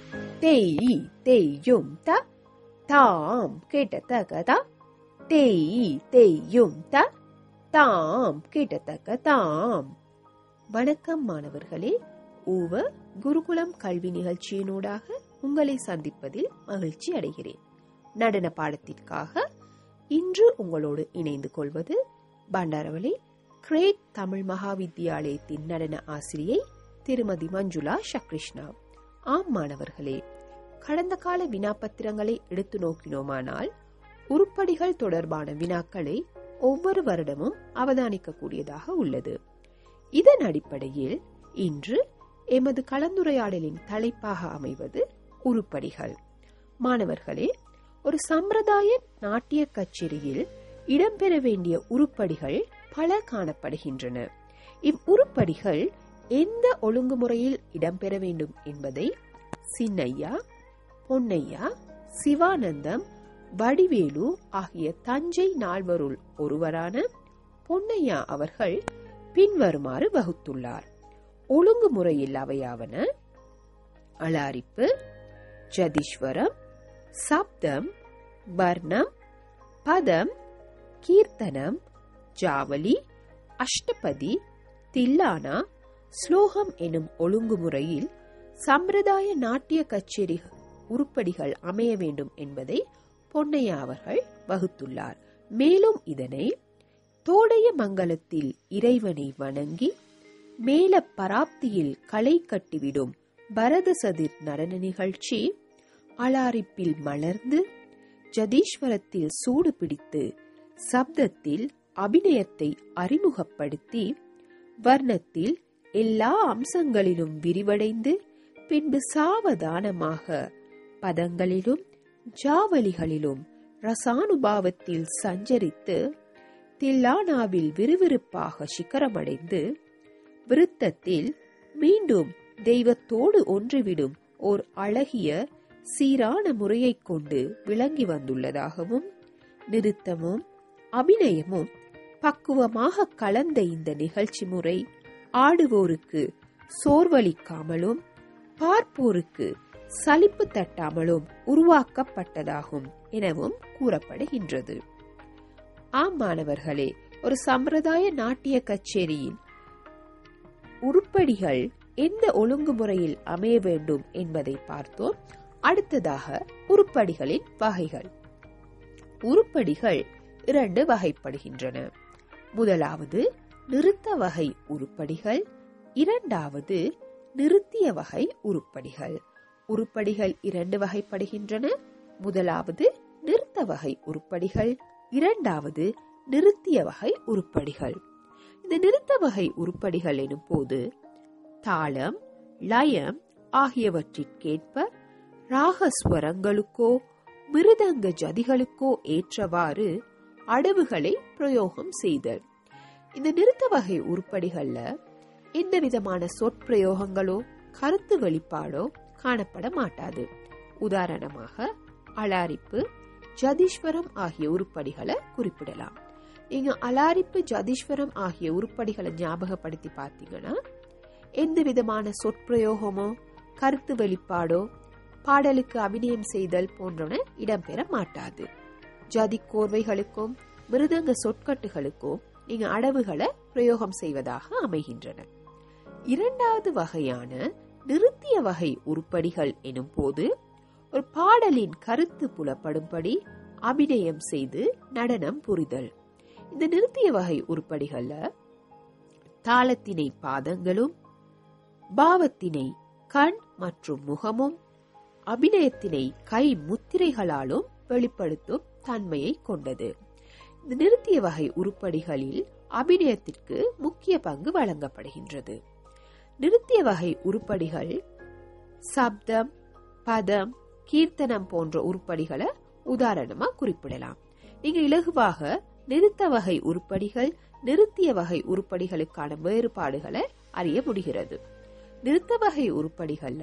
தேய் தேயும் த தாம் கேட்டத்தக்கதா தேய் தேயும் த தாம் கேட்டத்தக்க தாம் வணக்கம் மாணவர்களே ஊவ குருகுலம் கல்வி நிகழ்ச்சியினூடாக உங்களை சந்திப்பதில் மகிழ்ச்சி அடைகிறேன் நடன பாடத்திற்காக இன்று உங்களோடு இணைந்து கொள்வது பண்டாரவளி கிரேட் தமிழ் மகாவித்தியாலயத்தின் நடன ஆசிரியை திருமதி மஞ்சுளா ஷக்ரிஷ்ணா ஆம் மாணவர்களே கடந்த கால வினாப்பத்திரங்களை எடுத்து நோக்கினோமானால் உருப்படிகள் தொடர்பான வினாக்களை ஒவ்வொரு வருடமும் அவதானிக்கக்கூடியதாக உள்ளது இதன் அடிப்படையில் இன்று எமது கலந்துரையாடலின் தலைப்பாக அமைவது உருப்படிகள் மாணவர்களே ஒரு சம்பிரதாய நாட்டிய கச்சேரியில் இடம்பெற வேண்டிய உருப்படிகள் பல காணப்படுகின்றன இவ் உருப்படிகள் எந்த ஒழுங்குமுறையில் இடம்பெற வேண்டும் என்பதை சின்னையா பொன்னையா சிவானந்தம் வடிவேலு ஆகிய தஞ்சை நால்வருள் ஒருவரான பொன்னையா அவர்கள் பின்வருமாறு வகுத்துள்ளார் ஒழுங்குமுறையில் அவையாவன அலாரிப்பு ஜதீஸ்வரம் சப்தம் வர்ணம் பதம் கீர்த்தனம் ஜாவலி அஷ்டபதி தில்லானா ஸ்லோகம் எனும் ஒழுங்குமுறையில் சம்பிரதாய நாட்டிய கச்சேரி உருப்படிகள் அமைய வேண்டும் என்பதை பொன்னையா அவர்கள் வகுத்துள்ளார் மேலும் இதனை தோடைய மங்கலத்தில் இறைவனை வணங்கி மேல பராப்தியில் களை கட்டிவிடும் பரத சதிர் நடன நிகழ்ச்சி அலாரிப்பில் மலர்ந்து ஜதீஸ்வரத்தில் சூடு பிடித்து சப்தத்தில் அபிநயத்தை அறிமுகப்படுத்தி வர்ணத்தில் எல்லா அம்சங்களிலும் விரிவடைந்து பின்பு சாவதானமாக பதங்களிலும் ஜாவலிகளிலும் ரசானுபாவத்தில் சஞ்சரித்து தில்லானாவில் விறுவிறுப்பாக சிகரமடைந்து விருத்தத்தில் மீண்டும் தெய்வத்தோடு ஒன்றுவிடும் ஓர் அழகிய சீரான முறையைக் கொண்டு விளங்கி வந்துள்ளதாகவும் நிறுத்தமும் அபிநயமும் பக்குவமாக கலந்த இந்த நிகழ்ச்சி முறை ஆடுவோருக்கு சோர்வளிக்காமலும் பார்ப்போருக்கு சலிப்பு தட்டாமலும் உருவாக்கப்பட்டதாகும் எனவும் கூறப்படுகின்றது ஆம் மாணவர்களே ஒரு சம்பிரதாய நாட்டிய கச்சேரியின் உருப்படிகள் எந்த ஒழுங்குமுறையில் அமைய வேண்டும் என்பதை பார்த்தோம் அடுத்ததாக உருப்படிகளின் வகைகள் உருப்படிகள் இரண்டு வகைப்படுகின்றன முதலாவது நிறுத்த வகை உருப்படிகள் இரண்டாவது நிறுத்திய வகை உருப்படிகள் உருப்படிகள் இரண்டு வகைப்படுகின்றன முதலாவது நிறுத்த வகை உருப்படிகள் இரண்டாவது நிறுத்திய வகை உருப்படிகள் இந்த நிறுத்த வகை உருப்படிகள் எனும் போது தாளம் லயம் ஆகியவற்றிற்கேற்ப ராகஸ்வரங்களுக்கோ மிருதங்க ஜதிகளுக்கோ ஏற்றவாறு அடவுகளை பிரயோகம் செய்தல் இந்த நிறுத்த வகை உருப்படிகள்ல எந்த விதமான சொற்பிரயோகங்களோ கருத்து வெளிப்பாடோ காணப்பட மாட்டாது உதாரணமாக அலாரிப்பு ஜதீஸ்வரம் ஆகிய உருப்படிகளை குறிப்பிடலாம் நீங்க அலாரிப்பு ஜதீஸ்வரம் ஆகிய உருப்படிகளை ஞாபகப்படுத்தி பார்த்தீங்கன்னா எந்த விதமான சொற்பிரயோகமோ கருத்து வெளிப்பாடோ பாடலுக்கு அபிநயம் செய்தல் போன்றன இடம்பெற மாட்டாது ஜதி கோர்வைகளுக்கும் மிருதங்க சொற்கட்டுகளுக்கும் நீங்க அடவுகளை பிரயோகம் செய்வதாக அமைகின்றன இரண்டாவது வகையான நிறுத்திய வகை உருப்படிகள் எனும் போது ஒரு பாடலின் கருத்து புலப்படும்படி அபிநயம் செய்து நடனம் புரிதல் இந்த நிறுத்திய வகை உருப்படிகள்ல தாளத்தினை பாதங்களும் பாவத்தினை கண் மற்றும் முகமும் அபிநயத்தினை கை முத்திரைகளாலும் வெளிப்படுத்தும் தன்மையை கொண்டது இந்த நிறுத்திய வகை உருப்படிகளில் அபிநயத்திற்கு முக்கிய பங்கு வழங்கப்படுகின்றது நிறுத்திய வகை உருப்படிகள் சப்தம் பதம் கீர்த்தனம் போன்ற உருப்படிகளை உதாரணமா குறிப்பிடலாம் நீங்க இலகுவாக நிறுத்த வகை உருப்படிகள் நிறுத்திய வகை உருப்படிகளுக்கான வேறுபாடுகளை அறிய முடிகிறது நிறுத்த வகை உருப்படிகள்ல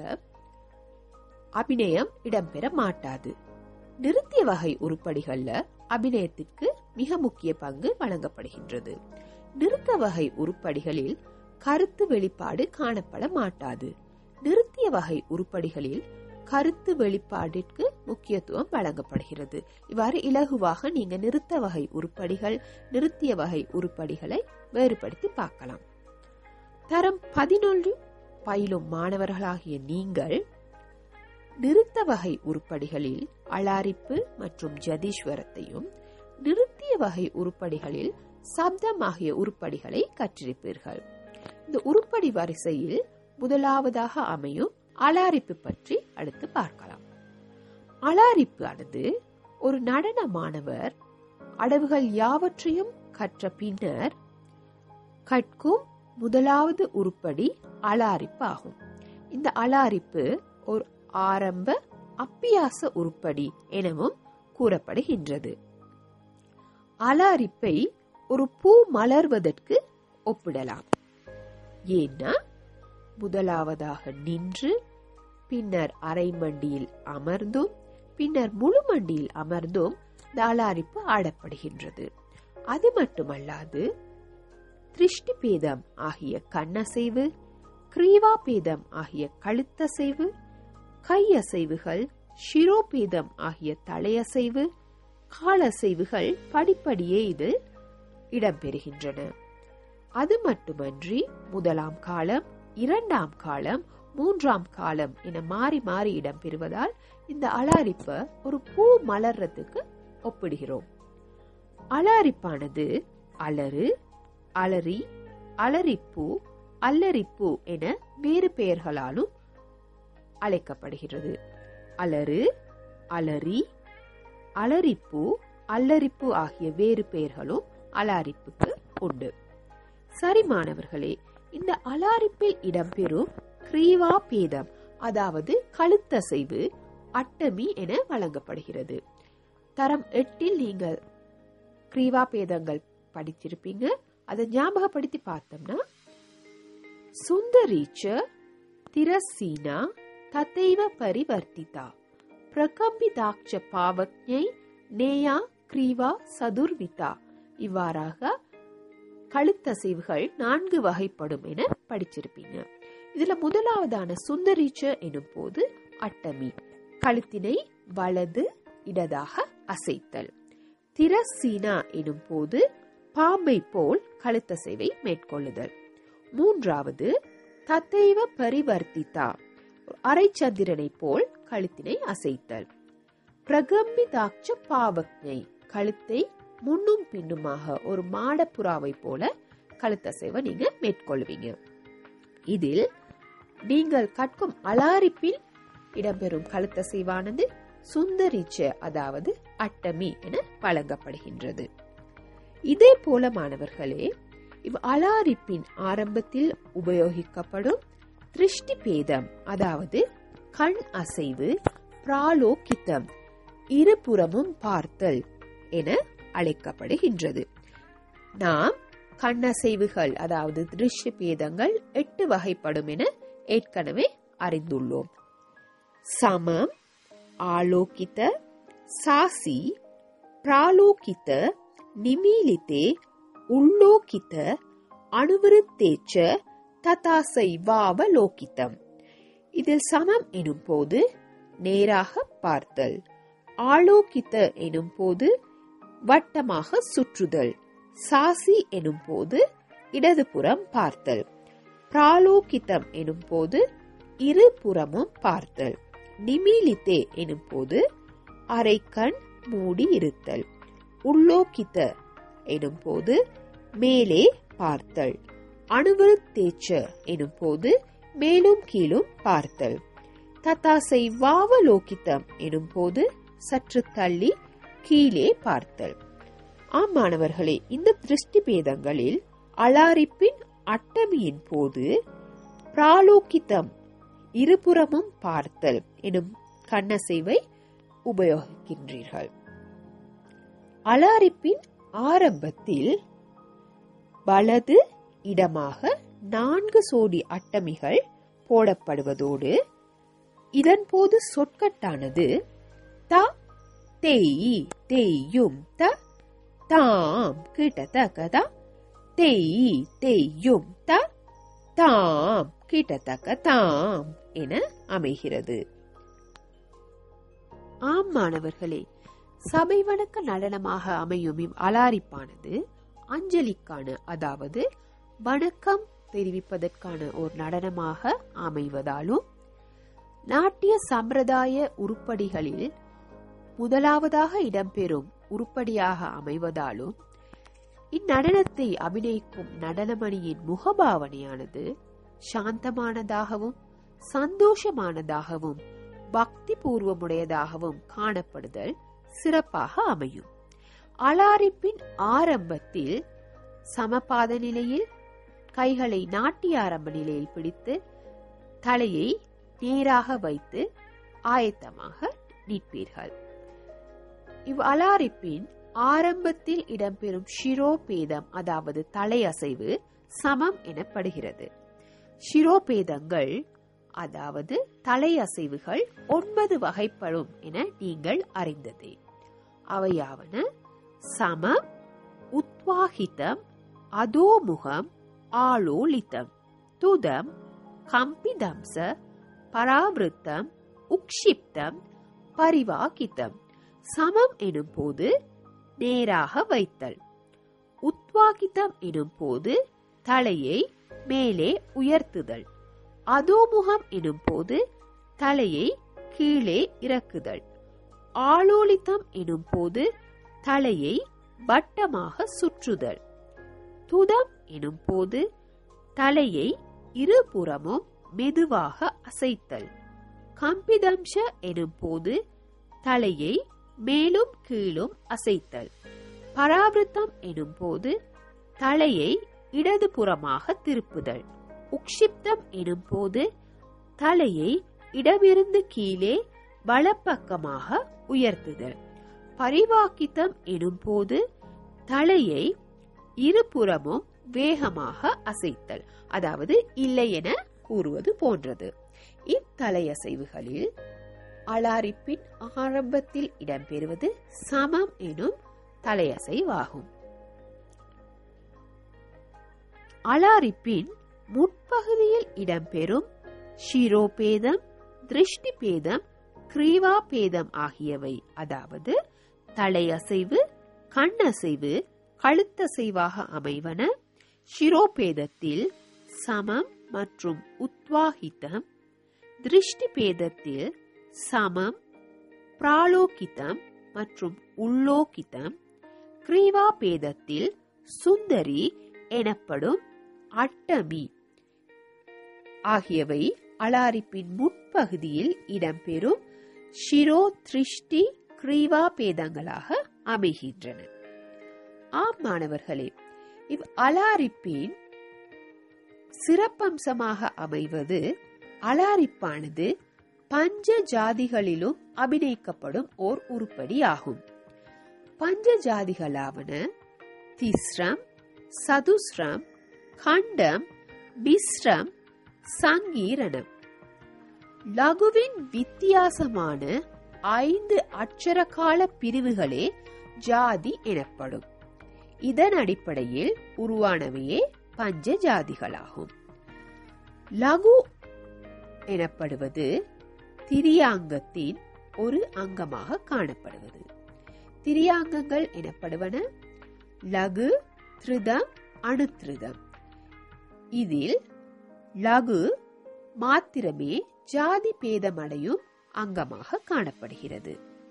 அபிநயம் இடம்பெற மாட்டாது நிறுத்திய வகை உருப்படிகள்ல அபிநயத்திற்கு மிக முக்கிய பங்கு வழங்கப்படுகின்றது நிறுத்த வகை உருப்படிகளில் கருத்து வெளிப்பாடு காணப்பட மாட்டாது நிறுத்திய வகை உருப்படிகளில் கருத்து வெளிப்பாட்டிற்கு முக்கியத்துவம் வழங்கப்படுகிறது இவ்வாறு இலகுவாக நீங்க நிறுத்த வகை உருப்படிகள் நிறுத்திய வகை உருப்படிகளை வேறுபடுத்தி பார்க்கலாம் தரம் பதினொன்று பயிலும் மாணவர்களாகிய நீங்கள் நிறுத்த வகை உருப்படிகளில் அலாரிப்பு மற்றும் ஜதீஸ்வரத்தையும் நிறுத்திய வகை உருப்படிகளில் சப்தம் ஆகிய உருப்படிகளை கற்றிருப்பீர்கள் இந்த உருப்படி வரிசையில் முதலாவதாக அமையும் அலாரிப்பு பற்றி அடுத்து பார்க்கலாம் அலாரிப்பு ஆனது ஒரு நடன மாணவர் அடவுகள் யாவற்றையும் கற்ற பின்னர் கற்கும் முதலாவது உருப்படி அலாரிப்பு ஆகும் இந்த அலாரிப்பு ஒரு ஆரம்ப அப்பியாச உருப்படி எனவும் கூறப்படுகின்றது அலாரிப்பை ஒரு பூ மலர்வதற்கு ஒப்பிடலாம் ஏன்னா முதலாவதாக நின்று பின்னர் அரை மண்டியில் அமர்ந்தும் பின்னர் முழு மண்டியில் அமர்ந்தும் இந்த அலாரிப்பு ஆடப்படுகின்றது அது மட்டுமல்லாது திருஷ்டி பேதம் ஆகிய கண்ணசைவு கிரீவா பேதம் ஆகிய கழுத்தசைவு கையசைவுகள் ஷிரோபேதம் ஆகிய தலையசைவு காலசைவுகள் படிப்படியே இது இடம்பெறுகின்றன அது மட்டுமன்றி முதலாம் காலம் இரண்டாம் காலம் மூன்றாம் காலம் என மாறி மாறி இடம்பெறுவதால் இந்த அலாரிப்ப ஒரு பூ மலர்றதுக்கு ஒப்பிடுகிறோம் அலாரிப்பானது அலறு அலரி அலரிப்பூ அல்லரிப்பூ என வேறு பெயர்களாலும் அழைக்கப்படுகிறது அலறு அலரி அலரிப்பூ அல்லரிப்பு ஆகிய வேறு பெயர்களும் அலாரிப்புக்கு உண்டு சரி மாணவர்களே இந்த அலாரிப்பில் இடம்பெறும் கிரீவா பேதம் அதாவது கழுத்தசைவு அட்டமி என வழங்கப்படுகிறது தரம் எட்டில் நீங்கள் கிரீவா பேதங்கள் படிச்சிருப்பீங்க அதை ஞாபகப்படுத்தி பார்த்தோம்னா சுந்தரீச்ச திரசீனா தத்தைவ பரிவர்த்திதா பிரகம்பிதாட்ச பாவக்ஞை நேயா கிரீவா சதுர்விதா இவ்வாறாக கழுத்தசைவுகள் நான்கு வகைப்படும் என படிச்சிருப்பீங்க இதுல முதலாவதான சுந்தரீச்ச எனும் போது அட்டமி கழுத்தினை வலது இடதாக அசைத்தல் திரசீனா எனும் போது பாம்பை போல் கழுத்தசைவை மேற்கொள்ளுதல் மூன்றாவது தத்தைவ பரிவர்த்திதா அரைச்சந்திரனை போல் கழுத்தினை அசைத்தல் பிரகம்பிதாட்ச பாவக்ஞை கழுத்தை முன்னும் பின்னுமாக ஒரு மாடப்புறாவை போல கழுத்தசைவை நீங்க மேற்கொள்வீங்க இதில் நீங்கள் கற்கும் அலாரிப்பில் இடம்பெறும் கழுத்தசைவானது சுந்தரிச்ச அதாவது அட்டமி என வழங்கப்படுகின்றது இதே போல மாணவர்களே இவ் அலாரிப்பின் ஆரம்பத்தில் உபயோகிக்கப்படும் திருஷ்டி பேதம் அதாவது கண் அசைவு பிராலோக்கித்தம் இருபுறமும் பார்த்தல் என அழைக்கப்படுகின்றது நாம் கண்ணசைவுகள் அதாவது திருஷ்ய பேதங்கள் எட்டு வகைப்படும் என ஏற்கனவே அறிந்துள்ளோம் சமம் ஆலோகித சாசி பிராலோகித நிமீலித்தே உள்ளோகித்த அணுவிருத்தேச்ச ததாசை வாவலோகித்தம் இதில் சமம் எனும் போது நேராக பார்த்தல் ஆலோகித்த எனும் போது வட்டமாக சுற்றுதல் சாசி எனும் போது இடதுபுறம் பார்த்தல் பிராலோகித்தம் எனும் போது இருபுறமும் பார்த்தல் நிமீலித்தே எனும் போது அரைக்கண் மூடி இருத்தல் உள்ளோக்கித்த எனும் போது மேலே பார்த்தல் அணுவருத்தேச்ச எனும் போது மேலும் கீழும் பார்த்தல் தத்தாசை வாவலோகித்தம் எனும் போது சற்று தள்ளி கீழே பார்த்தல் ஆம் மாணவர்களே இந்த திருஷ்டி பேதங்களில் அலாரிப்பின் அட்டமியின் போது பிராலோக்கித்தம் இருபுறமும் பார்த்தல் எனும் கண்ணசைவை உபயோகிக்கின்றீர்கள் அலாரிப்பின் ஆரம்பத்தில் வலது இடமாக நான்கு சோடி அட்டமிகள் போடப்படுவதோடு இதன் போது சொற்கட்டானது த தேய் தேயும் த தாம் கிட்டத்தக்கதா தேய் தேயும் த தாம் கிட்டத்தக்க தாம் என அமைகிறது ஆம் மாணவர்களே சபை வணக்க நடனமாக அமையும் இவ் அலாரிப்பானது அஞ்சலிக்கான அதாவது வணக்கம் தெரிவிப்பதற்கான ஒரு நடனமாக அமைவதாலும் நாட்டிய சம்பிரதாய உருப்படிகளில் முதலாவதாக இடம்பெறும் உருப்படியாக அமைவதாலும் இந்நடனத்தை அபிநயிக்கும் நடனமணியின் முகபாவனையானது சாந்தமானதாகவும் சந்தோஷமானதாகவும் பக்தி பூர்வமுடையதாகவும் காணப்படுதல் சிறப்பாக அமையும் அலாரிப்பின் ஆரம்பத்தில் சமபாத நிலையில் கைகளை நாட்டிய ஆரம்ப நிலையில் பிடித்து தலையை நேராக வைத்து ஆயத்தமாக நிற்பீர்கள் இவ் அலாரிப்பின் ஆரம்பத்தில் இடம்பெறும் ஷிரோபேதம் அதாவது தலையசைவு சமம் எனப்படுகிறது ஷிரோபேதங்கள் அதாவது தலையசைவுகள் ஒன்பது வகைப்படும் என நீங்கள் அறிந்ததே அவையாவன சமம் உத்வாகிதம் அதோமுகம் ஆளோலிதம் துதம் கம்பிதம்ச பராவிருத்தம் உக்ஷிப்தம் பரிவாகிதம் சமம் எனும் போது நேராக வைத்தல் உத்வாகிதம் எனும் போது தலையை மேலே உயர்த்துதல் அதோமுகம் எனும் போது தலையை கீழே இறக்குதல் ஆளோலித்தம் எனும் போது தலையை வட்டமாக சுற்றுதல் துதம் எனும் போது தலையை இருபுறமும் மெதுவாக அசைத்தல் கம்பிதம்ஷ எனும் போது தலையை மேலும் கீழும் அசைத்தல் பராவிருத்தம் எனும் போது தலையை இடதுபுறமாக திருப்புதல் உக்ஷிப்தம் எனும் போது தலையை இடமிருந்து கீழே வலப்பக்கமாக உயர்த்துதல் பரிவாக்கித்தம் எனும் போது தலையை இருபுறமும் வேகமாக அசைத்தல் அதாவது இல்லை என கூறுவது போன்றது இத்தலையசைவுகளில் அலாரிப்பின் ஆரம்பத்தில் இடம்பெறுவது சமம் எனும் தலையசைவாகும் அலாரிப்பின் முற்பகுதியில் இடம்பெறும் ஷிரோபேதம் திருஷ்டிபேதம் கிரீவாபேதம் ஆகியவை அதாவது தலையசைவு கண்ணசைவு கழுத்தசைவாக அமைவன ஷிரோபேதத்தில் சமம் மற்றும் உத்வாகிதம் திருஷ்டிபேதத்தில் சமம் பிராலோகிதம் மற்றும் உல்லோகிதம் கிரீவாபேதத்தில் சுந்தரி எனப்படும் அட்டமி ஆகியவை அலாரிப்பின் முற்பகுதியில் இடம்பெறும் ஷிரோ திருஷ்டி கிரீவா பேதங்களாக அமைகின்றன ஆம் மாணவர்களே இவ் அலாரிப்பின் சிறப்பம்சமாக அமைவது அலாரிப்பானது பஞ்ச ஜாதிகளிலும் அபிநயிக்கப்படும் ஓர் உருப்படி ஆகும் பஞ்ச ஜாதிகளாவன திஸ்ரம் சதுஸ்ரம் கண்டம் மிஸ்ரம் சங்கீரணம் லகுவின் வித்தியாசமான ஐந்து அட்சரகால பிரிவுகளே ஜாதி எனப்படும் இதன் அடிப்படையில் உருவானவையே பஞ்ச ஜாதிகளாகும் லகு எனப்படுவது திரியாங்கத்தின் ஒரு அங்கமாக காணப்படுவது திரியாங்கங்கள் எனப்படுவன லகு திருதம் அணுத்ருதம் இதில் லகு மாத்திரமே ஜாதி பேதமடையும் அங்கமாக காணப்படுகிறது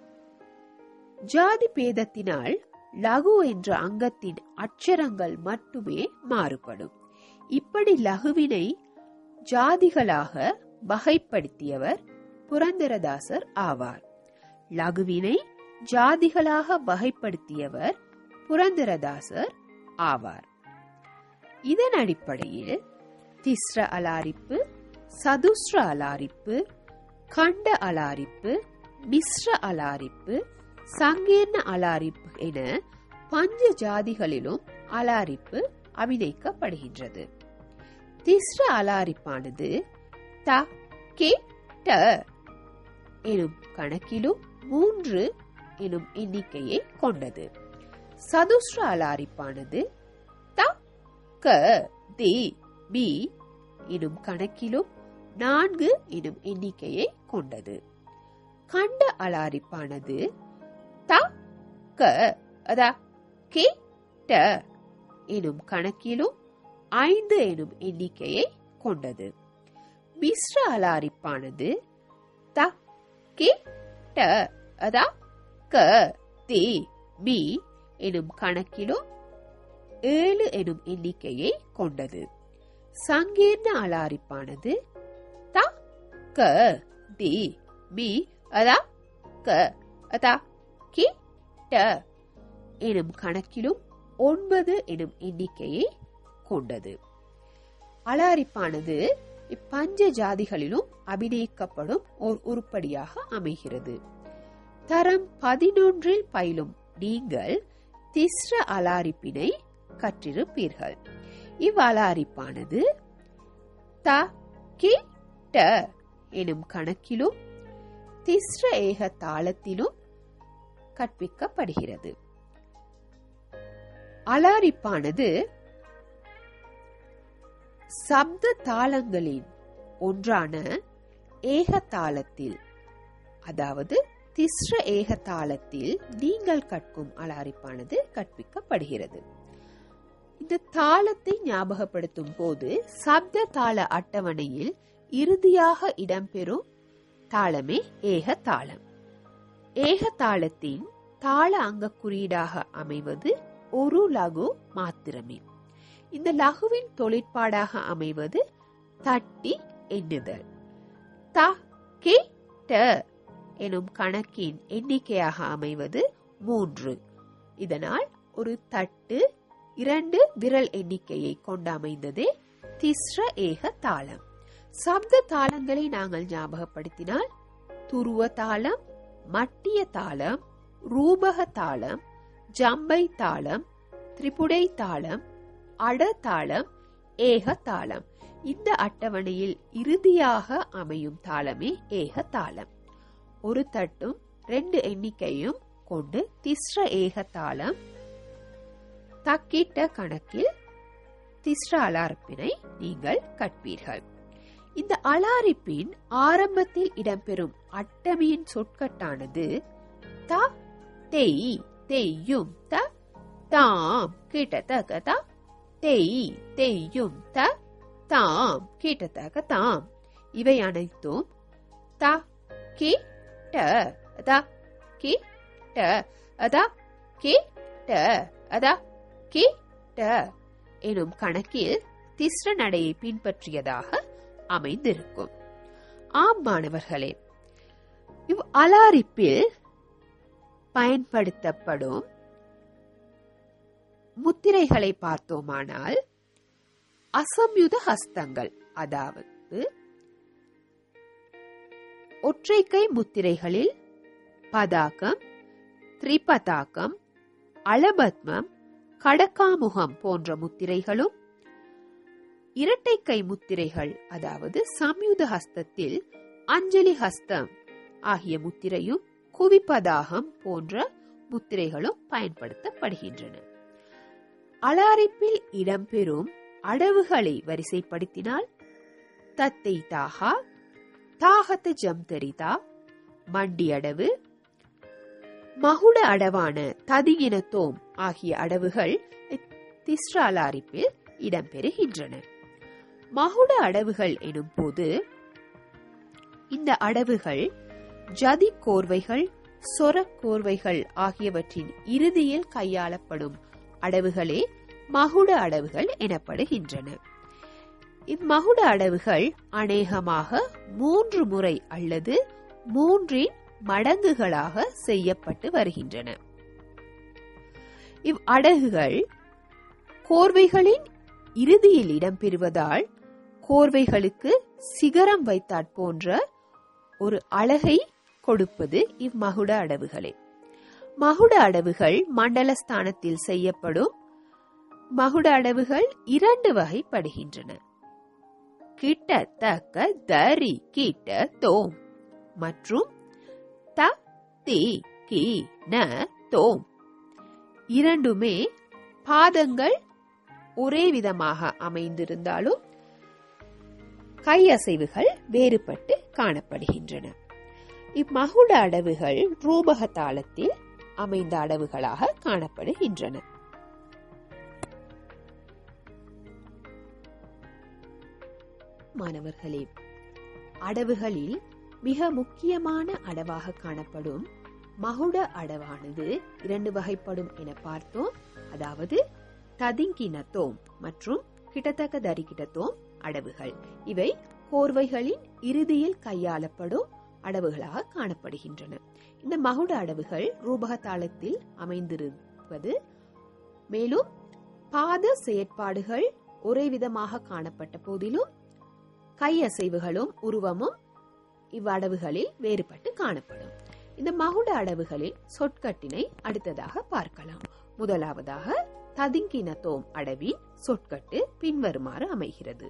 ஜாதி பேதத்தினால் லகு என்ற அங்கத்தின் அட்சரங்கள் மட்டுமே மாறுபடும் இப்படி லகுவினை ஜாதிகளாக வகைப்படுத்தியவர் புரந்தரதாசர் ஆவார் லகுவினை ஜாதிகளாக வகைப்படுத்தியவர் புரந்தரதாசர் ஆவார் இதன் அடிப்படையில் திஸ்ர அலாரிப்பு சதுஸ்ர அலாரிப்பு கண்ட அலாரிப்பு மிஸ்ர அலாரிப்பு சங்கீர்ண அலாரிப்பு என பஞ்ச ஜாதிகளிலும் அலாரிப்பு அபிநயிக்கப்படுகின்றது திஸ்ர அலாரிப்பானது த கே ட எனும் கணக்கிலும் மூன்று எனும் எண்ணிக்கையை கொண்டது சதுஸ்ர அலாரிப்பானது த க தி பி எனும் கணக்கிலும் நான்கு எனும் எண்ணிக்கையை கொண்டது கண்ட அலாரிப்பானது த க அதா கே ட எனும் கணக்கிலும் ஐந்து எனும் எண்ணிக்கையை கொண்டது மிஸ்ர அலாரிப்பானது த கே ட அதா க தி மி எனும் கணக்கிலும் ஏழு எனும் எண்ணிக்கையை கொண்டது சங்கீர்ண அலாரிப்பானது த க தி மி அதா க அதா கி ட எனும் கணக்கிலும் ஒன்பது எனும் எண்ணிக்கையை கொண்டது அலாரிப்பானது இப்பஞ்ச ஜாதிகளிலும் அபிநயிக்கப்படும் ஓர் உருப்படியாக அமைகிறது தரம் பதினொன்றில் பயிலும் நீங்கள் திஸ்ர அலாரிப்பினை கற்றிருப்பீர்கள் இவ்வலாரிப்பானது த கி ட எனும் கணக்கிலும் திஸ்ர ஏக தாளத்திலும் கற்பிக்கப்படுகிறது அலாரிப்பானது சப்த தாளங்களின் ஒன்றான ஏக தாளத்தில் அதாவது திஸ்ர ஏக தாளத்தில் நீங்கள் கற்கும் அலாரிப்பானது கற்பிக்கப்படுகிறது இந்த தாளத்தை ஞாபகப்படுத்தும் போது சப்த தாள அட்டவணையில் இறுதியாக இடம்பெறும் தாளமே ஏக தாளம் ஏக தாளத்தின் தாள அங்க குறியீடாக அமைவது ஒரு லகு மாத்திரமே இந்த லகுவின் தொழிற்பாடாக அமைவது தட்டி எண்ணுதல் த கே ட எனும் கணக்கின் எண்ணிக்கையாக அமைவது மூன்று இதனால் ஒரு தட்டு இரண்டு விரல் எண்ணிக்கையை கொண்டு அமைந்ததே திஸ்ர ஏக தாளம் சப்த தாளங்களை நாங்கள் ஞாபகப்படுத்தினால் துருவ தாளம் மட்டிய தாளம் ரூபக தாளம் ஜம்பை தாளம் திரிபுடை தாளம் அட தாளம் ஏக தாளம் இந்த அட்டவணையில் இறுதியாக அமையும் தாளமே ஏக தாளம் ஒரு தட்டும் ரெண்டு எண்ணிக்கையும் கொண்டு திஸ்ர ஏக தாளம் தக்கிட்ட கணக்கில் திஸ்ர அலாரிப்பினை நீங்கள் கற்பீர்கள் இந்த அலாரிப்பின் ஆரம்பத்தில் இடம்பெறும் அட்டமியின் சொற்கட்டானது த தெய் தெய்யும் த தாம் கிட்டத்தக்க த தெய் தெய்யும் த தாம் கிட்டத்தக்க தாம் இவை அனைத்தும் த கி ட அத கி ட அத கி ட அத கி ட எனும் கணக்கில் திஸ்ர நடையை பின்பற்றியதாக அமைந்திருக்கும் ஆம் மாணவர்களே இவ் அலாரிப்பில் பயன்படுத்தப்படும் முத்திரைகளை பார்த்தோமானால் அசம்யுத ஹஸ்தங்கள் அதாவது ஒற்றைக்கை முத்திரைகளில் பதாகம் திரிபதாகம் அளபத்மம் கடக்காமுகம் போன்ற முத்திரைகளும் இரட்டை கை முத்திரைகள் அதாவது சம்யுத ஹஸ்தத்தில் அஞ்சலி ஹஸ்தம் ஆகிய முத்திரையும் குவிப்பதாகம் போன்ற முத்திரைகளும் பயன்படுத்தப்படுகின்றன அலாரிப்பில் இடம்பெறும் அடவுகளை வரிசைப்படுத்தினால் தத்தை தாகா தாகத்த ஜம் தெரிதா மண்டி அடவு மகுட அடவான ததியினத்தோம் ஆகிய அடவுகள் திஸ்ர அலாரிப்பில் இடம்பெறுகின்றன மகுட அடவுகள் எனும் போது இந்த அடவுகள் ஜதி கோர்வைகள் சொர கோர்வைகள் ஆகியவற்றின் இறுதியில் கையாளப்படும் அடவுகளே மகுட அடவுகள் எனப்படுகின்றன இம்மகுட அடவுகள் அநேகமாக மூன்று முறை அல்லது மூன்றின் மடங்குகளாக செய்யப்பட்டு வருகின்றன இவ் அடகுகள் கோர்வைகளின் இறுதியில் இடம்பெறுவதால் கோர்வைகளுக்கு சிகரம் வைத்தாற் போன்ற ஒரு அழகை கொடுப்பது இம்மகுட அடவுகளே மகுட அடவுகள் மண்டலஸ்தானத்தில் செய்யப்படும் மகுட அடவுகள் இரண்டு வகைப்படுகின்றன கிட்டத்தக்க தரி கிட்ட தோம் மற்றும் த தி கி ந தோம் இரண்டுமே பாதங்கள் ஒரே விதமாக அமைந்திருந்தாலும் கையசைவுகள் வேறுபட்டு காணப்படுகின்றன இம்மகுட அடவுகள் ரூபக தாளத்தில் அமைந்த அடவுகளாக காணப்படுகின்றன மாணவர்களே அடவுகளில் மிக முக்கியமான அடவாக காணப்படும் மகுட அடவானது இரண்டு வகைப்படும் என பார்த்தோம் அதாவது ததிங்கினத்தோம் மற்றும் கிட்டத்தக்க தரிக்கிட்டத்தோம் அடவுகள் இவை கோர்வைகளின் இறுதியில் கையாளப்படும் அடவுகளாக காணப்படுகின்றன இந்த மகுட அடவுகள் ரூபக தாளத்தில் அமைந்திருப்பது மேலும் பாத செயற்பாடுகள் ஒரே விதமாக காணப்பட்ட போதிலும் கையசைவுகளும் உருவமும் இவ்வடவுகளில் வேறுபட்டு காணப்படும் இந்த மகுட அடவுகளில் சொற்கட்டினை அடுத்ததாக பார்க்கலாம் முதலாவதாக ததிங்கினத்தோம் அடவின் சொற்கட்டு பின்வருமாறு அமைகிறது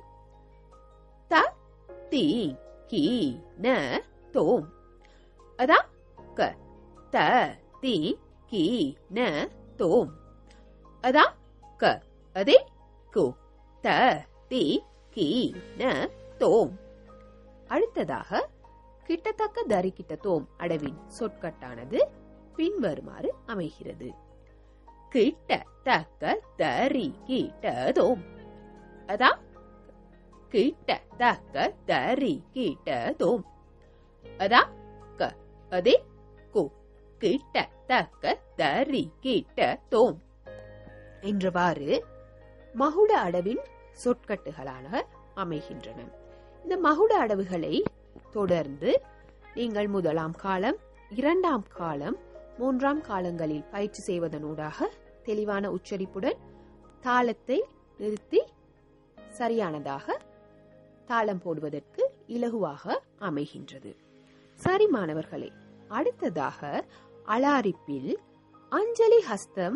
த தி கி ந தோம் அதா க த தி கி ந தோம் அதா க அதே கு த தி கி ந தோம் அடுத்ததாக கிட்டத்தக்க தரிக்கிட்ட தோம் அடவின் சொற்கட்டானது பின்வருமாறு அமைகிறது கிட்ட தக்க தரி கிட்டதோம் அதா கிட்ட தக்க தரி கிட்டதோம் அதா க அதே கு கிட்ட தக்க தரி கிட்டதோம் என்றவாறு மகுட அடவின் சொற்கட்டுகளாக அமைகின்றன இந்த மகுட அடவுகளை தொடர்ந்து நீங்கள் முதலாம் காலம் இரண்டாம் காலம் மூன்றாம் காலங்களில் பயிற்சி செய்வதனூடாக தெளிவான உச்சரிப்புடன் தாளத்தை நிறுத்தி சரியானதாக தாளம் போடுவதற்கு இலகுவாக அமைகின்றது சரி மாணவர்களே அடுத்ததாக அலாரிப்பில் அஞ்சலி ஹஸ்தம்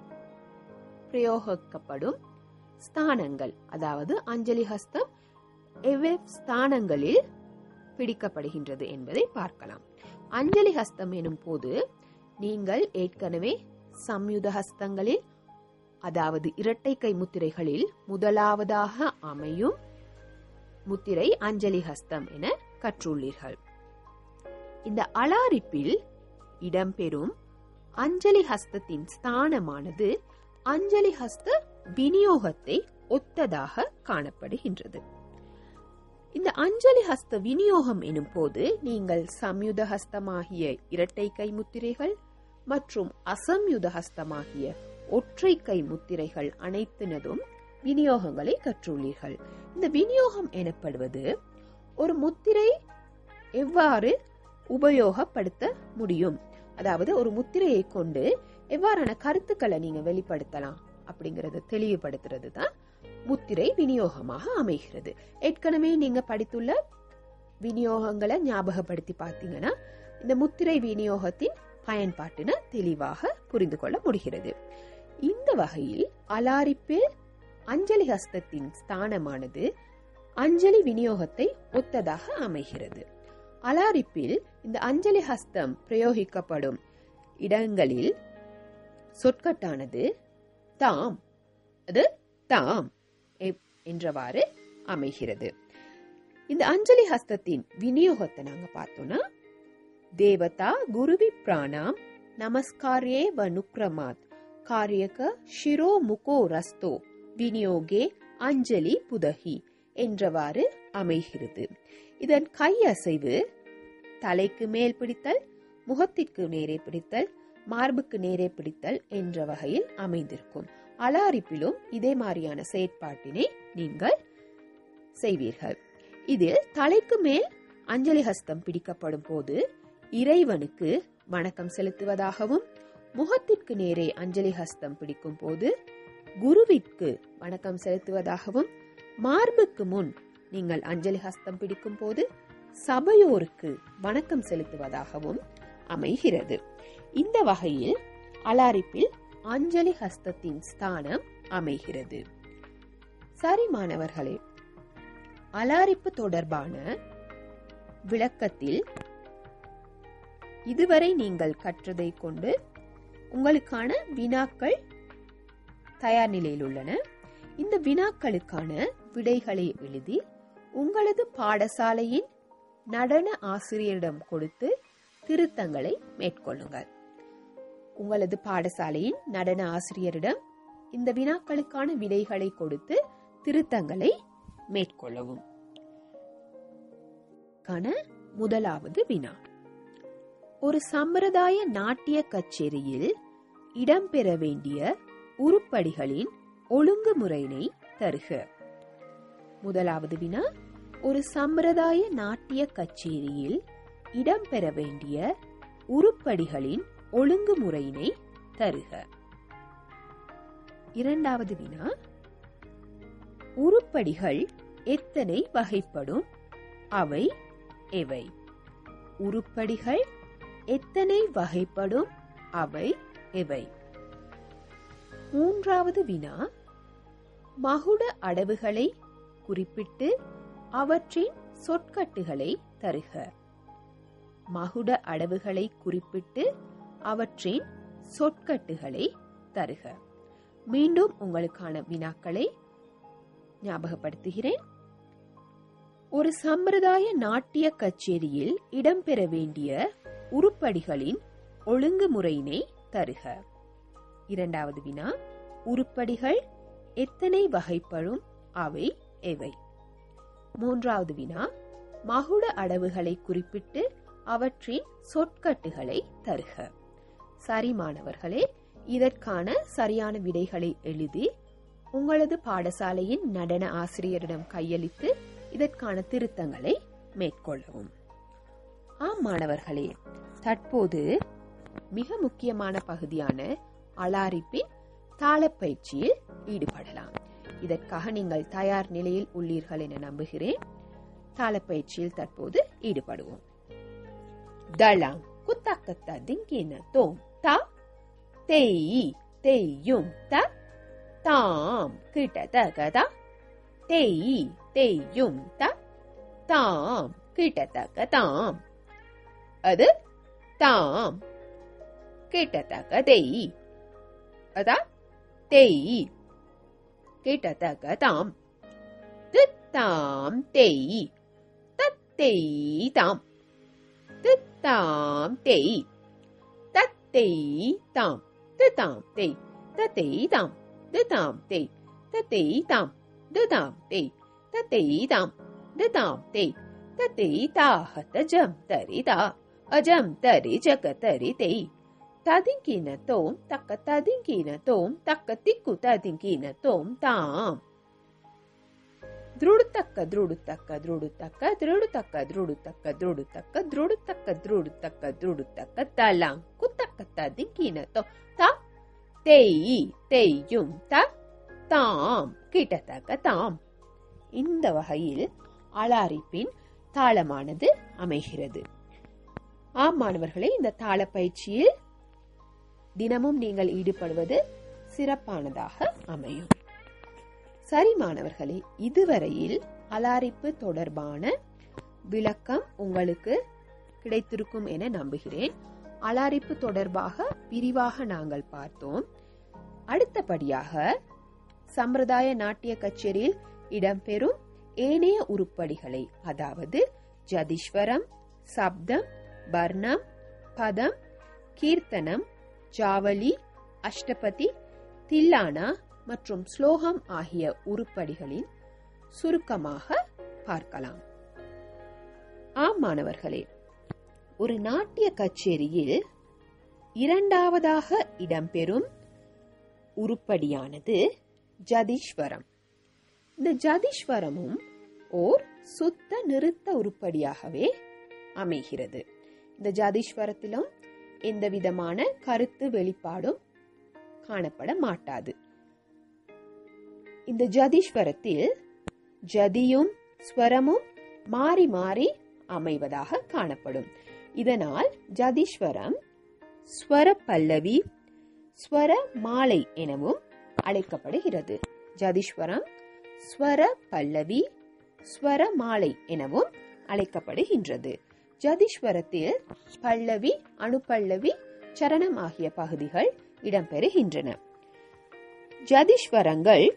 பிரயோகிக்கப்படும் ஸ்தானங்கள் அதாவது அஞ்சலி ஹஸ்தம் எவ்வளவு ஸ்தானங்களில் பிடிக்கப்படுகின்றது என்பதை பார்க்கலாம் அஞ்சலி ஹஸ்தம் எனும் போது நீங்கள் ஏற்கனவே சம்யுத ஹஸ்தங்களில் அதாவது இரட்டை கை முத்திரைகளில் முதலாவதாக அமையும் முத்திரை அஞ்சலி ஹஸ்தம் என கற்றுள்ளீர்கள் இந்த அலாரிப்பில் இடம்பெறும் அஞ்சலி ஹஸ்தத்தின் ஸ்தானமானது அஞ்சலி ஹஸ்த விநியோகத்தை ஒத்ததாக காணப்படுகின்றது இந்த அஞ்சலி ஹஸ்த விநியோகம் எனும் போது நீங்கள் சம்யுத ஹஸ்தமாகிய இரட்டை கை முத்திரைகள் மற்றும் அசம்யுத ஹஸ்தமாகிய ஒற்றை கை முத்திரைகள் அனைத்தினதும் விநியோகங்களை கற்றுள்ளீர்கள் இந்த விநியோகம் எனப்படுவது ஒரு முத்திரை எவ்வாறு உபயோகப்படுத்த முடியும் அதாவது ஒரு முத்திரையை கொண்டு எவ்வாறான கருத்துக்களை நீங்க வெளிப்படுத்தலாம் அப்படிங்கறத தெளிவுபடுத்துறது தான் முத்திரை விநியோகமாக அமைகிறது ஏற்கனவே நீங்க படித்துள்ள விநியோகங்களை ஞாபகப்படுத்தி பார்த்தீங்கன்னா இந்த முத்திரை விநியோகத்தின் பயன்பாட்டின தெளிவாக புரிந்து கொள்ள முடிகிறது இந்த வகையில் அலாரிப்பில் அஞ்சலி ஹஸ்தத்தின் ஸ்தானமானது அஞ்சலி விநியோகத்தை ஒத்ததாக அமைகிறது அலாரிப்பில் இந்த அஞ்சலி ஹஸ்தம் பிரயோகிக்கப்படும் இடங்களில் சொற்கட்டானது தாம் அது தாம் என்றவாறு அமைகிறது இந்த அஞ்சலி ஹஸ்தத்தின் விநியோகத்தை நாங்க பார்த்தோம்னா தேவதா குருவி பிராணாம் நமஸ்காரே வனுக்ரமாத் காரியக ஷிரோ முகோ ரஸ்தோ விநியோகே அஞ்சலி புதகி என்றவாறு அமைகிறது இதன் கை அசைவு தலைக்கு மேல் பிடித்தல் முகத்திற்கு நேரே பிடித்தல் மார்புக்கு நேரே பிடித்தல் என்ற வகையில் அமைந்திருக்கும் அலாரிப்பிலும் இதே மாதிரியான செயற்பாட்டினை நீங்கள் செய்வீர்கள் இதில் தலைக்கு மேல் அஞ்சலி ஹஸ்தம் பிடிக்கப்படும் போது இறைவனுக்கு வணக்கம் செலுத்துவதாகவும் முகத்திற்கு நேரே அஞ்சலி ஹஸ்தம் பிடிக்கும் போது குருவிற்கு வணக்கம் செலுத்துவதாகவும் மார்புக்கு முன் நீங்கள் அஞ்சலி ஹஸ்தம் பிடிக்கும் போது சபையோருக்கு வணக்கம் செலுத்துவதாகவும் அமைகிறது இந்த வகையில் அலாரிப்பில் அஞ்சலி ஹஸ்தத்தின் ஸ்தானம் அமைகிறது சரி மாணவர்களே அலாரிப்பு தொடர்பான விளக்கத்தில் இதுவரை நீங்கள் கற்றதை கொண்டு உங்களுக்கான வினாக்கள் தயார் நிலையில் உள்ளன இந்த வினாக்களுக்கான விடைகளை எழுதி உங்களது பாடசாலையின் நடன ஆசிரியரிடம் கொடுத்து திருத்தங்களை மேற்கொள்ளுங்கள் உங்களது பாடசாலையின் நடன ஆசிரியரிடம் இந்த வினாக்களுக்கான விடைகளை கொடுத்து திருத்தங்களை மேற்கொள்ளவும் கான முதலாவது வினா ஒரு சம்பிரதாய நாட்டிய கச்சேரியில் இடம்பெற வேண்டிய உருப்படிகளின் ஒழுங்குமுறையினை தருக முதலாவது வினா ஒரு சம்பிரதாய நாட்டிய கச்சேரியில் இடம்பெற வேண்டிய உருப்படிகளின் ஒழுங்குமுறையினை தருக இரண்டாவது வினா உருப்படிகள் எத்தனை வகைப்படும் அவை எவை உருப்படிகள் எத்தனை வகைப்படும் அவை எவை மூன்றாவது வினா மகுட அடவுகளை குறிப்பிட்டு அவற்றின் சொற்கட்டுகளை தருக மகுட அடவுகளை குறிப்பிட்டு அவற்றின் சொற்கட்டுகளை தருக மீண்டும் உங்களுக்கான வினாக்களை ஞாபகப்படுத்துகிறேன் ஒரு சம்பிரதாய நாட்டிய கச்சேரியில் இடம்பெற வேண்டிய உருப்படிகளின் ஒழுங்குமுறையினை தருக இரண்டாவது வினா உருப்படிகள் எத்தனை வகைப்படும் அவை எவை மூன்றாவது வினா மகுட அடவுகளை குறிப்பிட்டு அவற்றின் சொற்கட்டுகளை தருக சரி மாணவர்களே இதற்கான சரியான விடைகளை எழுதி உங்களது பாடசாலையின் நடன ஆசிரியரிடம் கையளித்து இதற்கான திருத்தங்களை மேற்கொள்ளவும் ஆம் மாணவர்களே தற்போது மிக முக்கியமான பகுதியான அலாரிப்பின் தாளப்பயிற்சியில் ஈடுபடலாம் இதற்காக நீங்கள் தயார் நிலையில் உள்ளீர்கள் என நம்புகிறேன் தாளப்பயிற்சியில் தற்போது ஈடுபடுவோம் தளம் குத்தக்கத்த திங்கின தோம் தா தேய் தேயும் த தாம் கிட்டத்தகதா தேய் தேயும் த தாம் கிட்டத்தக்க தாம் அது தாம் கிட்டத்தக்க தேய் அதா தேய் கிட்டத்தக்க தாம் தித்தாம் தேய் தத்தேய் தாம் தித்தாம் தேய் தத்தேய் தாம் தித்தாம் தேய் தத்தேய் தாம் தித்தாம் தேய் தத்தேய் தாம் திதாம் தேய் தத்தேய் தாம் திதாம் தேய் தத்தேய் தாஹ தஜம் தரிதா அஜம் தரி ஜக தரி தேய் ததிங்கின தோம் தக்க ததிங்கின தோம் தக்க திக்கு ததிங்கின தோம் தாம் ದೃಢತಕ್ಕ ದೃಢತಕ್ಕ ದೃಢತಕ್ಕ ದೃಢತಕ್ಕ ದೃಢತಕ್ಕ ದೃಢತಕ್ಕ ದೃಢತಕ್ಕ ದೃಢತಕ್ಕ ದೃಢತಕ್ಕ தலாம் குத்தக்க திங்கின தோ த தேய் தேயும் த தாம் கிட்டத்தக்க தாம் இந்த வகையில் அலாரிப்பின் தாளமானது அமைகிறது ஆம் மாணவர்களே இந்த தாள பயிற்சியில் தினமும் நீங்கள் ஈடுபடுவது சிறப்பானதாக அமையும் சரி மாணவர்களே இதுவரையில் அலாரிப்பு தொடர்பான விளக்கம் உங்களுக்கு கிடைத்திருக்கும் என நம்புகிறேன் அலாரிப்பு தொடர்பாக விரிவாக நாங்கள் பார்த்தோம் அடுத்தபடியாக சம்பிரதாய நாட்டிய கச்சேரியில் இடம்பெறும் ஏனைய உருப்படிகளை அதாவது ஜதீஸ்வரம் சப்தம் வர்ணம் பதம் கீர்த்தனம் ஜாவலி அஷ்டபதி தில்லானா மற்றும் ஸ்லோகம் ஆகிய உருப்படிகளின் சுருக்கமாக பார்க்கலாம் ஆம் மாணவர்களே ஒரு நாட்டிய கச்சேரியில் இரண்டாவதாக இடம்பெறும் உருப்படியானது ஜதீஸ்வரம் இந்த ஜதீஸ்வரமும் ஓர் சுத்த நிறுத்த உருப்படியாகவே அமைகிறது இந்த ஜதீஸ்வரத்திலும் எந்த விதமான கருத்து வெளிப்பாடும் காணப்பட மாட்டாது இந்த ஜதீஸ்வரத்தில் ஜதியும் ஸ்வரமும் மாறி மாறி அமைவதாக காணப்படும் இதனால் ஜதீஸ்வரம் ஸ்வர பல்லவி ஸ்வர மாலை எனவும் அழைக்கப்படுகிறது ஜதீஸ்வரம் ஸ்வர பல்லவி ஸ்வர மாலை எனவும் அழைக்கப்படுகின்றது ஜதீஸ்வரத்தில் பல்லவி அணுப்பல்லவி சரணம் ஆகிய பகுதிகள் இடம்பெறுகின்றன ஜதீஸ்வரங்கள்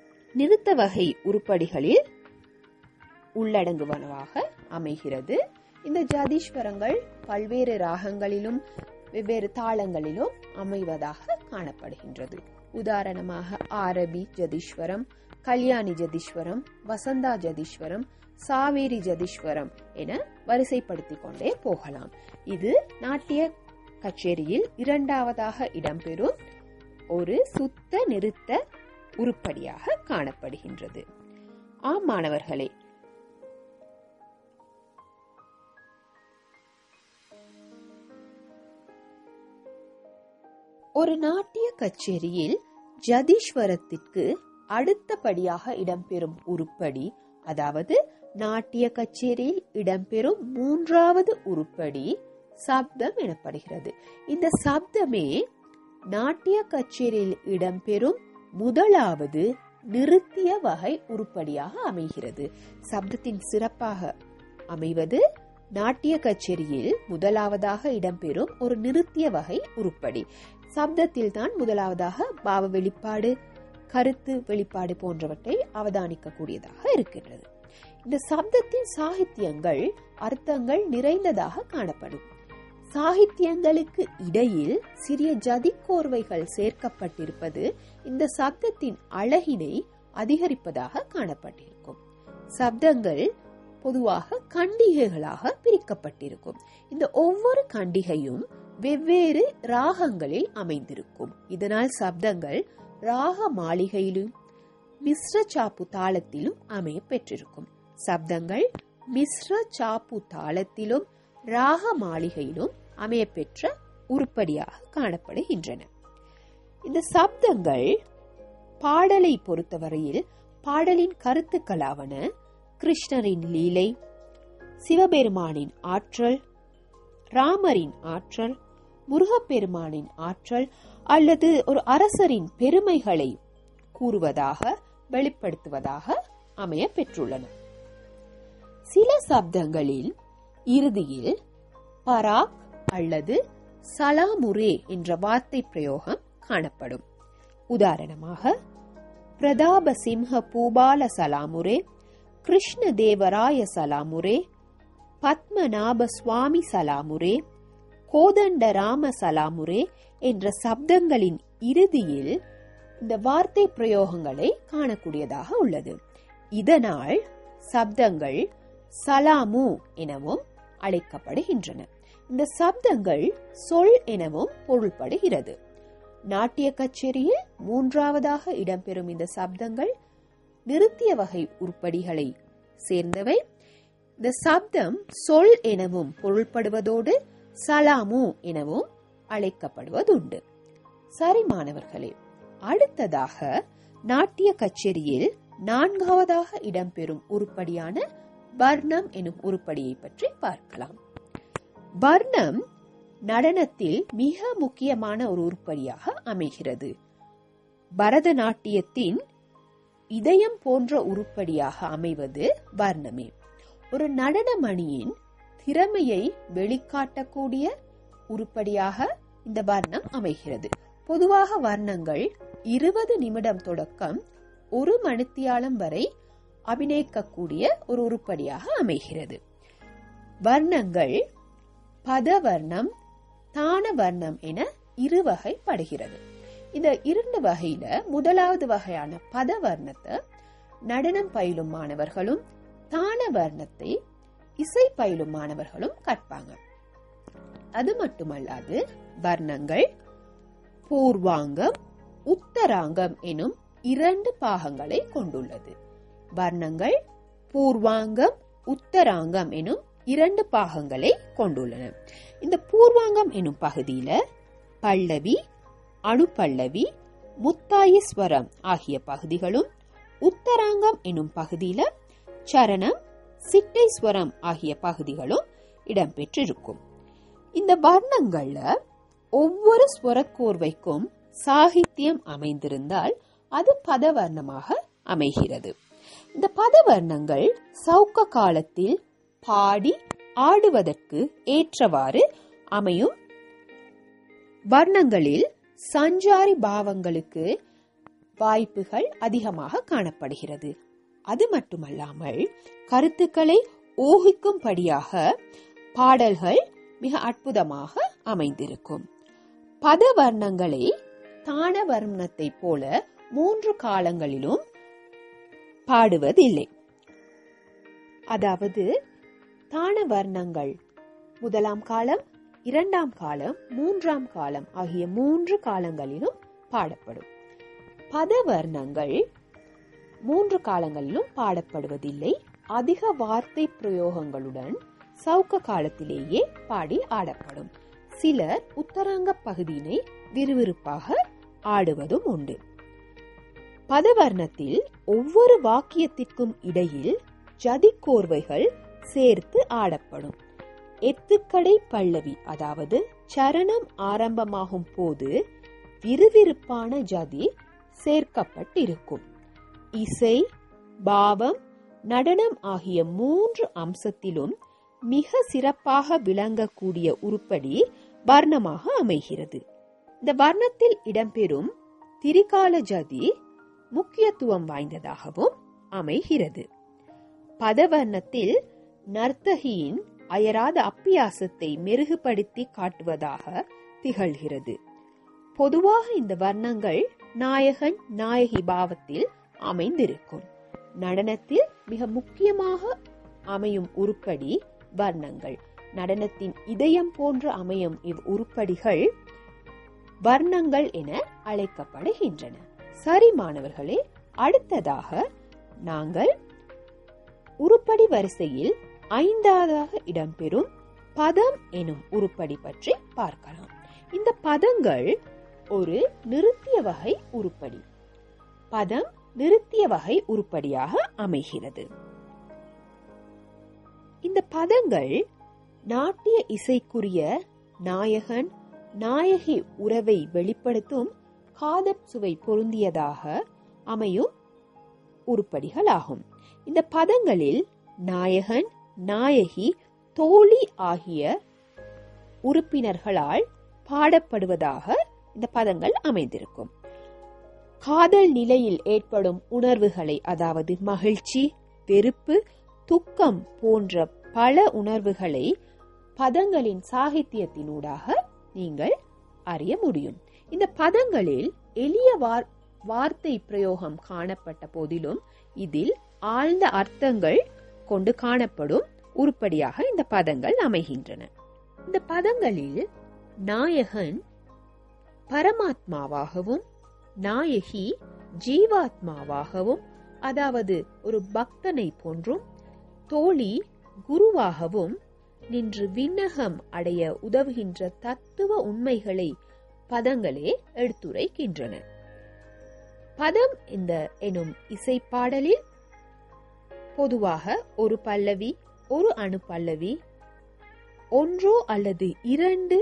நிறுத்த வகை உருப்படிகளில் உள்ளடங்குவனவாக அமைகிறது இந்த ஜதீஸ்வரங்கள் பல்வேறு ராகங்களிலும் வெவ்வேறு தாளங்களிலும் அமைவதாக காணப்படுகின்றது உதாரணமாக ஆரபி ஜதீஸ்வரம் கல்யாணி ஜதீஸ்வரம் வசந்தா ஜதீஸ்வரம் சாவேரி ஜதீஸ்வரம் என வரிசைப்படுத்திக் கொண்டே போகலாம் இது நாட்டிய கச்சேரியில் இரண்டாவதாக இடம்பெறும் ஒரு சுத்த நிறுத்த உருப்படியாக காணப்படுகின்றது ஆம் மாணவர்களே ஒரு நாட்டிய கச்சேரியில் ஜதீஸ்வரத்திற்கு அடுத்தபடியாக இடம்பெறும் உருப்படி அதாவது நாட்டிய கச்சேரியில் இடம்பெறும் மூன்றாவது உருப்படி சப்தம் எனப்படுகிறது இந்த சப்தமே நாட்டிய கச்சேரியில் இடம்பெறும் முதலாவது நிறுத்திய வகை உருப்படியாக அமைகிறது சப்தத்தின் சிறப்பாக அமைவது நாட்டிய கச்சேரியில் முதலாவதாக இடம்பெறும் ஒரு நிறுத்திய வகை உருப்படி சப்தத்தில் தான் முதலாவதாக பாவ வெளிப்பாடு கருத்து வெளிப்பாடு போன்றவற்றை அவதானிக்க கூடியதாக இருக்கின்றது இந்த சப்தத்தின் சாகித்யங்கள் அர்த்தங்கள் நிறைந்ததாக காணப்படும் சாகித்யங்களுக்கு இடையில் சிறிய ஜதிக்கோர்வைகள் சேர்க்கப்பட்டிருப்பது இந்த சப்தத்தின் அழகினை அதிகரிப்பதாக காணப்பட்டிருக்கும் சப்தங்கள் பொதுவாக கண்டிகைகளாக பிரிக்கப்பட்டிருக்கும் இந்த ஒவ்வொரு கண்டிகையும் வெவ்வேறு ராகங்களில் அமைந்திருக்கும் இதனால் சப்தங்கள் ராக மாளிகையிலும் மிஸ்ர சாப்பு தாளத்திலும் அமைய பெற்றிருக்கும் சப்தங்கள் மிஸ்ர சாப்பு தாளத்திலும் ராக மாளிகையிலும் அமைய பெற்ற உருப்படியாக காணப்படுகின்றன இந்த சப்தங்கள் பாடலை பொறுத்தவரையில் பாடலின் கருத்துக்களாவன கிருஷ்ணரின் லீலை சிவபெருமானின் ஆற்றல் ராமரின் ஆற்றல் முருகப்பெருமானின் ஆற்றல் அல்லது ஒரு அரசரின் பெருமைகளை கூறுவதாக வெளிப்படுத்துவதாக அமைய பெற்றுள்ளன சில சப்தங்களில் இறுதியில் பராக் அல்லது சலாமுரே என்ற வார்த்தை பிரயோகம் காணப்படும் உதாரணமாக பிரதாப சிம்ஹ பூபால சலாமுரே கிருஷ்ண தேவராய சலாமுரே பத்மநாப சுவாமி சலாமுரே கோதண்ட ராம சலாமுரே என்ற சப்தங்களின் இறுதியில் இந்த வார்த்தை பிரயோகங்களை காணக்கூடியதாக உள்ளது இதனால் சப்தங்கள் சலாமு எனவும் அழைக்கப்படுகின்றன இந்த சப்தங்கள் சொல் எனவும் பொருள்படுகிறது நாட்டிய கச்சேரியில் மூன்றாவதாக இடம்பெறும் இந்த சப்தங்கள் நிறுத்திய வகை உருப்படிகளை சேர்ந்தவை இந்த சப்தம் சொல் எனவும் பொருள்படுவதோடு சலாமு எனவும் அழைக்கப்படுவதுண்டு சரி மாணவர்களே அடுத்ததாக நாட்டிய கச்சேரியில் நான்காவதாக இடம்பெறும் உருப்படியான வர்ணம் எனும் உருப்படியை பற்றி பார்க்கலாம் வர்ணம் நடனத்தில் மிக முக்கியமான ஒரு உருப்படியாக அமைகிறது பரதநாட்டியத்தின் இதயம் போன்ற உருப்படியாக அமைவது வர்ணமே ஒரு நடனமணியின் திறமையை வெளிக்காட்டக்கூடிய உருப்படியாக இந்த வர்ணம் அமைகிறது பொதுவாக வர்ணங்கள் இருபது நிமிடம் தொடக்கம் ஒரு மணித்தியாலம் வரை அபிநயிக்கக்கூடிய ஒரு உருப்படியாக அமைகிறது வர்ணங்கள் பதவர்ணம் தான வர்ணம் என இரு வகைப்படுகிறது இந்த இரண்டு வகையில முதலாவது வகையான பதவர்ணத்தை நடனம் பயிலும் மாணவர்களும் தான வர்ணத்தை இசை பயிலும் மாணவர்களும் கற்பாங்க அது மட்டுமல்லாது வர்ணங்கள் பூர்வாங்கம் உத்தராங்கம் எனும் இரண்டு பாகங்களை கொண்டுள்ளது வர்ணங்கள் பூர்வாங்கம் உத்தராங்கம் எனும் இரண்டு பாகங்களை கொண்டுள்ளன இந்த பூர்வாங்கம் எனும் பகுதியில பல்லவி அணுப்பல்லவி முத்தாயஸ்வரம் ஆகிய பகுதிகளும் உத்தராங்கம் எனும் பகுதியில சரணம் சிட்டைஸ்வரம் ஆகிய பகுதிகளும் இடம்பெற்றிருக்கும் இந்த வர்ணங்கள்ல ஒவ்வொரு ஸ்வரக்கோர்வைக்கும் சாகித்யம் அமைந்திருந்தால் அது பதவர்ணமாக அமைகிறது இந்த பதவர்ணங்கள் சவுக்க காலத்தில் பாடி ஆடுவதற்கு ஏற்றவாறு அமையும் வர்ணங்களில் சஞ்சாரி பாவங்களுக்கு வாய்ப்புகள் அதிகமாக காணப்படுகிறது அது மட்டுமல்லாமல் கருத்துக்களை ஊகிக்கும்படியாக பாடல்கள் மிக அற்புதமாக அமைந்திருக்கும் பத வர்ணங்களை தான வர்ணத்தைப் போல மூன்று காலங்களிலும் பாடுவதில்லை அதாவது தான வர்ணங்கள் முதலாம் காலம் இரண்டாம் காலம் மூன்றாம் காலம் ஆகிய மூன்று காலங்களிலும் பாடப்படும் பத வர்ணங்கள் மூன்று காலங்களிலும் பாடப்படுவதில்லை அதிக வார்த்தை பிரயோகங்களுடன் சவுக்க காலத்திலேயே பாடி ஆடப்படும் சிலர் உத்தராங்க பகுதியினை விறுவிறுப்பாக ஆடுவதும் உண்டு பதவர்ணத்தில் ஒவ்வொரு வாக்கியத்திற்கும் இடையில் ஜதிக்கோர்வைகள் சேர்த்து ஆடப்படும் எத்துக்கடை பல்லவி அதாவது சரணம் ஆரம்பமாகும் போது விறுவிறுப்பான ஜதி சேர்க்கப்பட்டிருக்கும் இசை பாவம் நடனம் ஆகிய மூன்று அம்சத்திலும் மிக சிறப்பாக விளங்கக்கூடிய உருப்படி வர்ணமாக அமைகிறது இந்த வர்ணத்தில் இடம்பெறும் திரிகால ஜதி முக்கியத்துவம் வாய்ந்ததாகவும் அமைகிறது பதவர்ணத்தில் நர்த்தகியின் அயராத அப்பியாசத்தை மெருகுபடுத்தி காட்டுவதாக திகழ்கிறது பொதுவாக இந்த வர்ணங்கள் நாயகன் நாயகி பாவத்தில் அமைந்திருக்கும் நடனத்தில் மிக முக்கியமாக அமையும் உருப்படி வர்ணங்கள் நடனத்தின் இதயம் போன்று அமையும் இவ் உருப்படிகள் வர்ணங்கள் என அழைக்கப்படுகின்றன சரி மாணவர்களே அடுத்ததாக நாங்கள் உருப்படி வரிசையில் ஐந்தாவதாக இடம்பெறும் பதம் எனும் உருப்படி பற்றி பார்க்கலாம் இந்த பதங்கள் ஒரு நிறுத்திய வகை உருப்படி பதம் நிறுத்திய வகை உருப்படியாக அமைகிறது இந்த பதங்கள் நாட்டிய இசைக்குரிய நாயகன் நாயகி உறவை வெளிப்படுத்தும் காதற் சுவை பொருந்தியதாக அமையும் உருப்படிகளாகும் இந்த பதங்களில் நாயகன் நாயகி தோழி ஆகிய உறுப்பினர்களால் பாடப்படுவதாக இந்த பதங்கள் அமைந்திருக்கும் காதல் நிலையில் ஏற்படும் உணர்வுகளை அதாவது மகிழ்ச்சி வெறுப்பு துக்கம் போன்ற பல உணர்வுகளை பதங்களின் சாகித்யத்தினூடாக நீங்கள் அறிய முடியும் இந்த பதங்களில் எளிய வார் வார்த்தை பிரயோகம் காணப்பட்ட போதிலும் இதில் ஆழ்ந்த அர்த்தங்கள் கொண்டு காணப்படும் உருப்படியாக இந்த பதங்கள் அமைகின்றன இந்த பதங்களில் நாயகன் பரமாத்மாவாகவும் நாயகி ஜீவாத்மாவாகவும் அதாவது ஒரு பக்தனை போன்றும் தோழி குருவாகவும் நின்று விண்ணகம் அடைய உதவுகின்ற தத்துவ உண்மைகளை பதங்களே எடுத்துரைக்கின்றன பதம் இந்த எனும் இசைப்பாடலில் பொதுவாக ஒரு பல்லவி ஒரு அணு பல்லவி ஒன்றோ அல்லது இரண்டு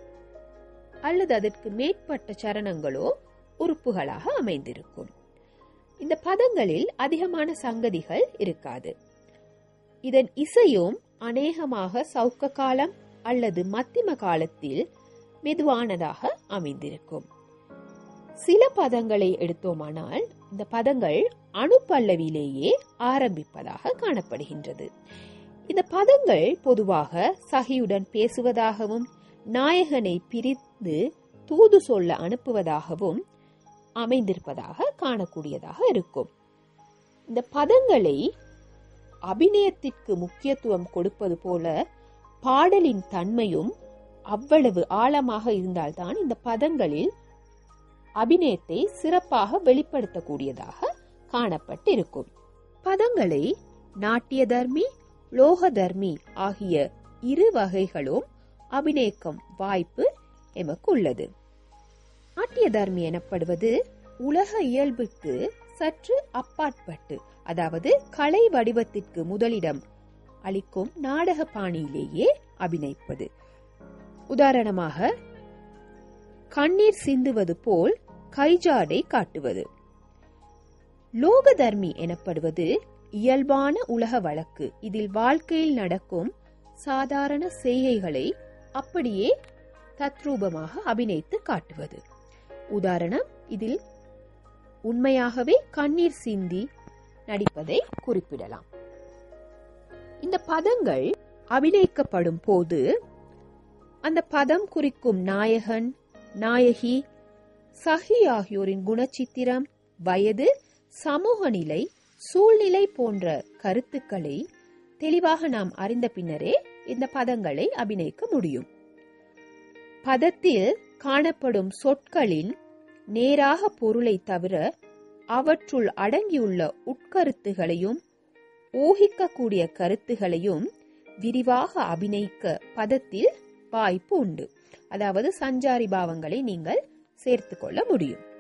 அல்லது அதற்கு மேற்பட்ட சரணங்களோ உறுப்புகளாக அமைந்திருக்கும் இந்த பதங்களில் அதிகமான சங்கதிகள் இருக்காது இதன் இசையும் அநேகமாக சவுக்க காலம் அல்லது மத்திம காலத்தில் மெதுவானதாக அமைந்திருக்கும் சில பதங்களை எடுத்தோமானால் இந்த பதங்கள் அணுப்பல்லவிலேயே ஆரம்பிப்பதாக காணப்படுகின்றது இந்த பதங்கள் பொதுவாக சகியுடன் பேசுவதாகவும் நாயகனை பிரித்து தூது சொல்ல அனுப்புவதாகவும் அமைந்திருப்பதாக காணக்கூடியதாக இருக்கும் இந்த பதங்களை அபிநயத்திற்கு முக்கியத்துவம் கொடுப்பது போல பாடலின் தன்மையும் அவ்வளவு ஆழமாக இருந்தால்தான் இந்த பதங்களில் அபிநயத்தை சிறப்பாக வெளிப்படுத்தக்கூடியதாக காணப்பட்டிருக்கும் பதங்களை நாட்டிய தர்மி லோக தர்மி ஆகிய இரு வகைகளும் அபிநயிக்கும் வாய்ப்பு எமக்கு உள்ளது நாட்டிய தர்மி எனப்படுவது உலக இயல்புக்கு சற்று அப்பாற்பட்டு அதாவது கலை வடிவத்திற்கு முதலிடம் அளிக்கும் நாடக பாணியிலேயே அபிநயிப்பது உதாரணமாக கண்ணீர் சிந்துவது போல் கைஜாடை காட்டுவது லோகதர்மி எனப்படுவது இயல்பான உலக வழக்கு இதில் வாழ்க்கையில் நடக்கும் சாதாரண செய்கைகளை அப்படியே தத்ரூபமாக அபிநயித்து காட்டுவது உதாரணம் இதில் உண்மையாகவே கண்ணீர் சிந்தி நடிப்பதை குறிப்பிடலாம் இந்த பதங்கள் அபிநயிக்கப்படும் போது அந்த பதம் குறிக்கும் நாயகன் நாயகி சஹி ஆகியோரின் குணச்சித்திரம் வயது சமூக நிலை சூழ்நிலை போன்ற கருத்துக்களை தெளிவாக நாம் அறிந்த பின்னரே இந்த பதங்களை அபிநயிக்க முடியும் பதத்தில் காணப்படும் சொற்களின் நேராக பொருளை தவிர அவற்றுள் அடங்கியுள்ள உட்கருத்துகளையும் ஊகிக்கக்கூடிய கருத்துகளையும் விரிவாக அபிநயிக்க பதத்தில் வாய்ப்பு உண்டு அதாவது சஞ்சாரி பாவங்களை நீங்கள் சேர்த்து கொள்ள முடியும்